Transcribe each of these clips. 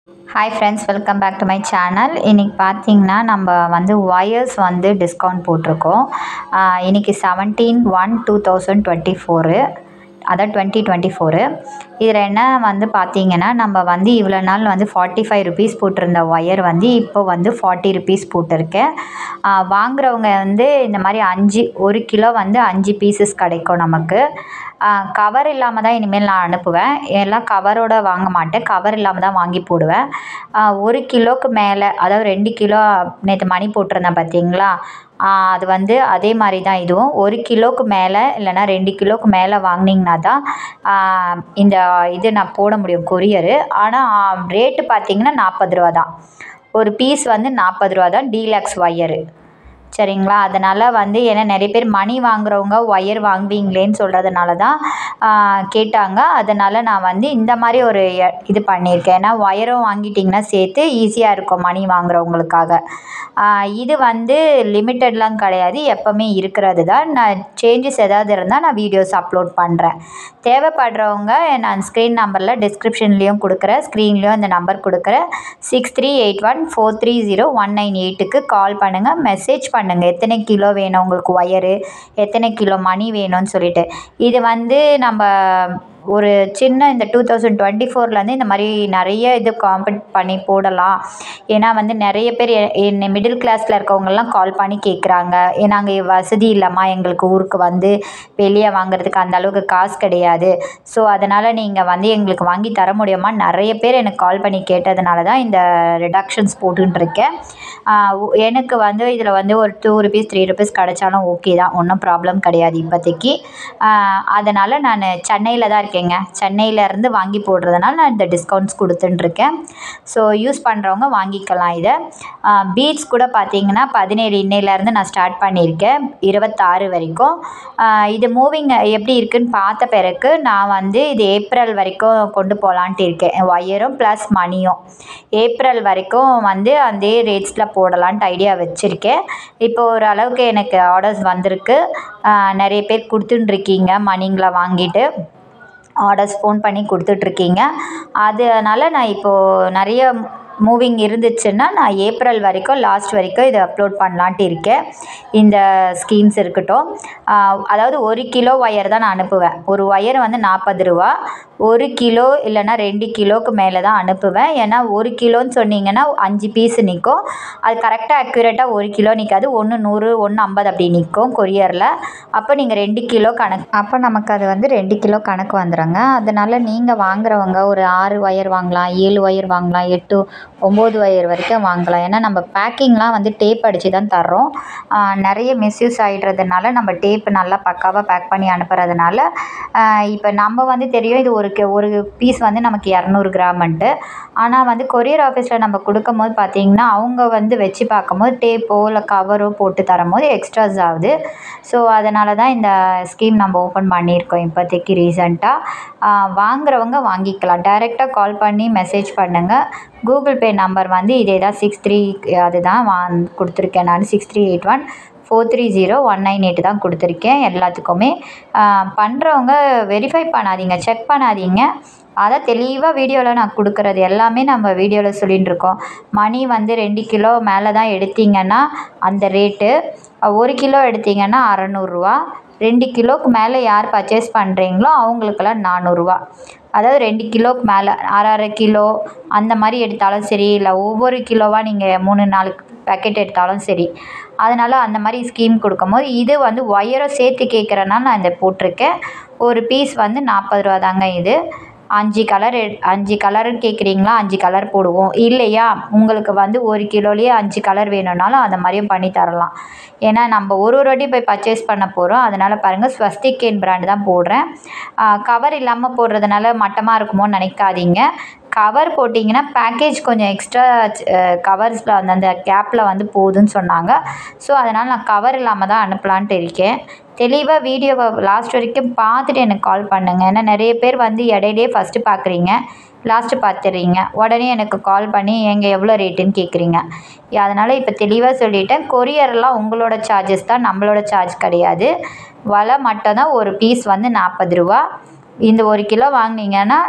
hi friends welcome back to my channel இன்றைக்கி பார்த்தீங்கன்னா நம்ம வந்து ஒயர்ஸ் வந்து டிஸ்கவுண்ட் போட்டிருக்கோம் ஆஹ் இன்னைக்கு seventeen one two thousand twenty four அதான் டுவெண்ட்டி டுவெண்ட்டி ஃபோரு இதில் என்ன வந்து பார்த்தீங்கன்னா நம்ம வந்து இவ்வளோ நாள் வந்து ஃபார்ட்டி ஃபைவ் ருபீஸ் போட்டிருந்த ஒயர் வந்து இப்போ வந்து ஃபார்ட்டி ருபீஸ் போட்டிருக்கேன் ஆஹ் வாங்குறவங்க வந்து இந்த மாதிரி அஞ்சு ஒரு கிலோ வந்து அஞ்சு பீசஸ் கிடைக்கும் நமக்கு கவர் இல்லாமல் தான் இனிமேல் நான் அனுப்புவேன் எல்லாம் கவரோட வாங்க மாட்டேன் கவர் இல்லாமல் தான் வாங்கி போடுவேன் ஆஹ் ஒரு கிலோக்கு மேலே அதாவது ரெண்டு கிலோ நேற்று மணி போட்டிருந்தேன் பார்த்தீங்களா ஆஹ் அது வந்து அதே மாதிரி தான் இதுவும் ஒரு கிலோக்கு மேலே இல்லைன்னா ரெண்டு கிலோக்கு மேலே வாங்கினீங்கன்னா தான் ஆஹ் இந்த இது நான் போட முடியும் கொரியரு ஆனால் ரேட்டு பார்த்தீங்கன்னா நாற்பது ரூபா தான் ஒரு பீஸ் வந்து நாற்பது ரூபா தான் டீலக்ஸ் ஒயரு சரிங்களா அதனால் வந்து ஏன்னா நிறைய பேர் மணி வாங்குறவங்க ஒயர் வாங்குவீங்களேன்னு சொல்கிறதுனால தான் கேட்டாங்க அதனால் நான் வந்து இந்த மாதிரி ஒரு எ- இது பண்ணியிருக்கேன் ஏன்னா ஒயரும் வாங்கிட்டிங்கன்னா சேர்த்து ஈஸியாக இருக்கும் மணி வாங்குறவங்களுக்காக ஆஹ் இது வந்து லிமிட்டட்லாம் கிடையாது எப்போவுமே இருக்கிறது தான் நான் சேஞ்சஸ் ஏதாவது இருந்தால் நான் வீடியோஸ் அப்லோட் பண்ணுறேன் தேவைப்படுறவங்க நான் ஸ்க்ரீன் நம்பரில் டிஸ்கிரிப்ஷன்லேயும் கொடுக்குறேன் ஸ்க்ரீன்லேயும் இந்த நம்பர் கொடுக்குறேன் six three eight one four three zero one nine எயிட்டுக்கு கால் பண்ணுங்கள் மெசேஜ் பண்ணுங்கள் எத்தனை கிலோ வேணும் உங்களுக்கு ஒயரு எத்தனை கிலோ மணி வேணும்னு சொல்லிட்டு இது வந்து நம்ம ஒரு சின்ன இந்த டூ தௌசண்ட் டுவெண்ட்டி ஃபோர்லேருந்து இந்த மாதிரி நிறைய இது காம்பட் பண்ணி போடலாம் ஏன்னா வந்து நிறைய பேர் என்ன மிடில் கிளாஸில் இருக்கவங்கெல்லாம் கால் பண்ணி கேட்குறாங்க நாங்கள் வசதி இல்லைம்மா எங்களுக்கு ஊருக்கு வந்து வெளியே வாங்குறதுக்கு அந்த அளவுக்கு காசு கிடையாது ஸோ அதனால் நீங்கள் வந்து எங்களுக்கு வாங்கி தர முடியுமா நிறைய பேர் எனக்கு கால் பண்ணி கேட்டதுனால தான் இந்த ரிடக்ஷன்ஸ் போட்டுருக்கேன் எனக்கு வந்து இதில் வந்து ஒரு டூ ருபீஸ் த்ரீ ருபீஸ் கிடைச்சாலும் ஓகே தான் ஒன்றும் ப்ராப்ளம் கிடையாது இப்போதைக்கு அதனால் நான் சென்னையில் தான் இருக்கேங்க சென்னையிலேருந்து வாங்கி போடுறதுனால நான் இந்த டிஸ்கவுண்ட்ஸ் கொடுத்துட்டுருக்கேன் ஸோ யூஸ் பண்ணுறவங்க வாங்கிக்கலாம் இதை பீட்ஸ் கூட பார்த்தீங்கன்னா பதினேழு இன்னையிலேருந்து நான் ஸ்டார்ட் பண்ணியிருக்கேன் இருபத்தாறு வரைக்கும் ஆஹ் இது மூவிங் எப்படி இருக்குன்னு பார்த்த பிறகு நான் வந்து இது ஏப்ரல் வரைக்கும் கொண்டு போகலான்ட்டு இருக்கேன் ஒயரும் ப்ளஸ் மணியும் ஏப்ரல் வரைக்கும் வந்து அதே ரேட்ஸில் போடலான்ட்டு ஐடியா வச்சுருக்கேன் இப்போ ஓரளவுக்கு எனக்கு ஆர்டர்ஸ் வந்திருக்கு ஆஹ் நிறைய பேர் கொடுத்துட்டுருக்கீங்க மணிங்களை வாங்கிட்டு ஆர்டர்ஸ் ஃபோன் பண்ணி கொடுத்துட்ருக்கீங்க அதனால் நான் இப்போது நிறைய மூவிங் இருந்துச்சுன்னா நான் ஏப்ரல் வரைக்கும் லாஸ்ட் வரைக்கும் இதை அப்லோட் பண்ணலான்ட்டு இருக்கேன் இந்த ஸ்கீம்ஸ் இருக்கட்டும் ஆஹ் அதாவது ஒரு கிலோ ஒயர் தான் நான் அனுப்புவேன் ஒரு ஒயர் வந்து நாற்பது ரூபா ஒரு கிலோ இல்லைன்னா ரெண்டு கிலோக்கு மேலே தான் அனுப்புவேன் ஏன்னா ஒரு கிலோன்னு சொன்னீங்கன்னா அஞ்சு பீஸ் நிற்கும் அது கரெக்டாக அக்யூரேட்டாக ஒரு கிலோ நிற்காது ஒன்று நூறு ஒன்று ஐம்பது அப்படி நிற்கும் கொரியரில் அப்போ நீங்கள் ரெண்டு கிலோ கணக்கு அப்போ நமக்கு அது வந்து ரெண்டு கிலோ கணக்கு வந்துடுங்க அதனால் நீங்கள் வாங்குறவங்க ஒரு ஆறு ஒயர் வாங்கலாம் ஏழு ஒயர் வாங்கலாம் எட்டு ஒம்பது ஒயர் வரைக்கும் வாங்கலாம் ஏன்னா நம்ம பேக்கிங்லாம் வந்து டேப் அடித்து தான் தர்றோம் ஆஹ் நிறைய மிஸ்யூஸ் ஆகிடுறதுனால நம்ம டேப் நல்லா பக்காவாக பேக் பண்ணி அனுப்புறதுனால இப்போ நம்ம வந்து தெரியும் இது ஒரு கி- ஒரு பீஸ் வந்து நமக்கு இரநூறு கிராம்ன்ட்டு ஆனால் வந்து கொரியர் ஆஃபீஸில் நம்ம கொடுக்கும் போது பார்த்தீங்கன்னா அவங்க வந்து வச்சு பார்க்கும்போது டேப்போ இல்லை கவரோ போட்டு தரும்போது எக்ஸ்ட்ராஸ் ஆகுது ஸோ அதனால தான் இந்த ஸ்கீம் நம்ம ஓப்பன் பண்ணியிருக்கோம் இப்போதைக்கு ரீசெண்டாக வாங்குறவங்க வாங்கிக்கலாம் டைரெக்டாக கால் பண்ணி மெசேஜ் பண்ணுங்கள் கூகுள் பே நம்பர் வந்து இதே தான் சிக்ஸ் த்ரீ அதுதான் வா கொடுத்துருக்கேன் நான் six three eight one four three zero one nine eight தான் கொடுத்துருக்கேன் எல்லாத்துக்குமே பண்ணுறவங்க வெரிஃபை பண்ணாதீங்க செக் பண்ணாதீங்க அதை தெளிவாக வீடியோவில் நான் கொடுக்குறது எல்லாமே நம்ம வீடியோவில் சொல்லின்னு இருக்கோம் மணி வந்து ரெண்டு கிலோ மேலே தான் எடுத்தீங்கன்னா அந்த ரேட்டு ஒரு கிலோ எடுத்தீங்கன்னா அறநூறுரூவா ரெண்டு கிலோக்கு மேலே யார் பர்ச்சேஸ் பண்ணுறீங்களோ அவங்களுக்கெல்லாம் நானூறுரூவா அதாவது ரெண்டு கிலோக்கு மேலே அரை அரை கிலோ அந்த மாதிரி எடுத்தாலும் சரி இல்லை ஒவ்வொரு கிலோவாக நீங்கள் மூணு நாலு பேக்கெட் எடுத்தாலும் சரி அதனால் அந்த மாதிரி ஸ்கீம் கொடுக்கும்போது இது வந்து ஒயரை சேர்த்து கேட்குறனால நான் இதை போட்டிருக்கேன் ஒரு பீஸ் வந்து நாற்பது ரூபா தாங்க இது அஞ்சு கலர் அஞ்சு கலருன்னு கேட்குறீங்களா அஞ்சு கலர் போடுவோம் இல்லையா உங்களுக்கு வந்து ஒரு கிலோலேயே அஞ்சு கலர் வேணும்னாலும் அந்த மாதிரியும் பண்ணி தரலாம் ஏன்னா நம்ம ஒரு ஒரு வாட்டி போய் பர்ச்சேஸ் பண்ண போகிறோம் அதனால் பாருங்கள் ஸ்வஸ்திகேன் பிராண்டு தான் போடுறேன் கவர் இல்லாமல் போடுறதுனால மட்டமாக இருக்குமோன்னு நினைக்காதீங்க கவர் போட்டிங்கன்னா பேக்கேஜ் கொஞ்சம் எக்ஸ்ட்ரா கவர்ஸில் அந்த அந்த கேப்பில் வந்து போகுதுன்னு சொன்னாங்க ஸோ அதனால் நான் கவர் இல்லாமல் தான் அனுப்பலான்ட்டு இருக்கேன் தெளிவாக வீடியோவை லாஸ்ட் வரைக்கும் பார்த்துட்டு எனக்கு கால் பண்ணுங்கள் ஏன்னா நிறைய பேர் வந்து இடையிலே ஃபஸ்ட்டு பார்க்குறீங்க லாஸ்ட்டு பார்த்துறீங்க உடனே எனக்கு கால் பண்ணி எங்கே எவ்வளோ ரேட்டுன்னு கேட்குறீங்க அதனால் இப்போ தெளிவாக சொல்லிட்டேன் கொரியர்லாம் உங்களோட சார்ஜஸ் தான் நம்மளோட சார்ஜ் கிடையாது வலை மட்டும் தான் ஒரு பீஸ் வந்து நாற்பது ரூபா இந்த ஒரு கிலோ வாங்குனீங்கன்னா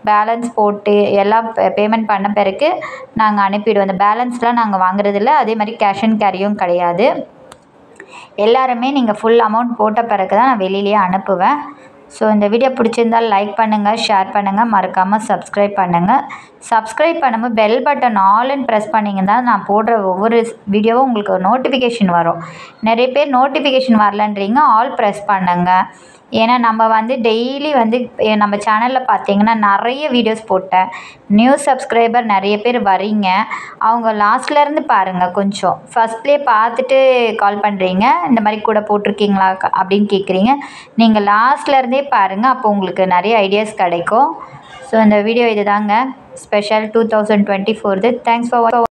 பேலன்ஸ் போட்டு எல்லாம் பேமெண்ட் பண்ண பிறகு நாங்கள் அனுப்பிடுவோம் இந்த பேலன்ஸ்லாம் நாங்கள் வாங்குறதில்ல அதே மாதிரி கேஷ் அண்ட் கேரியும் கிடையாது எல்லாருமே நீங்கள் ஃபுல் அமௌண்ட் போட்ட பிறகு தான் நான் வெளியிலேயே அனுப்புவேன் ஸோ இந்த வீடியோ பிடிச்சிருந்தால் லைக் பண்ணுங்கள் ஷேர் பண்ணுங்கள் மறக்காமல் சப்ஸ்கிரைப் பண்ணுங்கள் சப்ஸ்கிரைப் பண்ணும்போது பெல் பட்டன் ஆல்னு ப்ரெஸ் பண்ணிங்கன்னா நான் போடுற ஒவ்வொரு வீடியோவும் உங்களுக்கு நோட்டிஃபிகேஷன் வரும் நிறைய பேர் நோட்டிஃபிகேஷன் வரலன்றீங்க ஆல் ப்ரெஸ் பண்ணுங்கள் ஏன்னா நம்ம வந்து டெய்லி வந்து எ- நம்ம சேனலில் பார்த்தீங்கன்னா நிறைய வீடியோஸ் போட்டேன் நியூ சப்ஸ்கிரைபர் நிறைய பேர் வரீங்க அவங்க லாஸ்ட்லேருந்து பாருங்கள் கொஞ்சம் ஃபஸ்ட்லேயே பார்த்துட்டு கால் பண்ணுறீங்க இந்த மாதிரி கூட போட்டிருக்கீங்களா க- அப்படின்னு கேட்குறீங்க நீங்கள் லாஸ்ட்லேருந்தே பாருங்கள் அப்போ உங்களுக்கு நிறைய ஐடியாஸ் கிடைக்கும் ஸோ இந்த வீடியோ இதுதாங்க ஸ்பெஷல் டூ தௌசண்ட் டுவெண்ட்டி ஃபோர்து தேங்க்ஸ் ஃபார்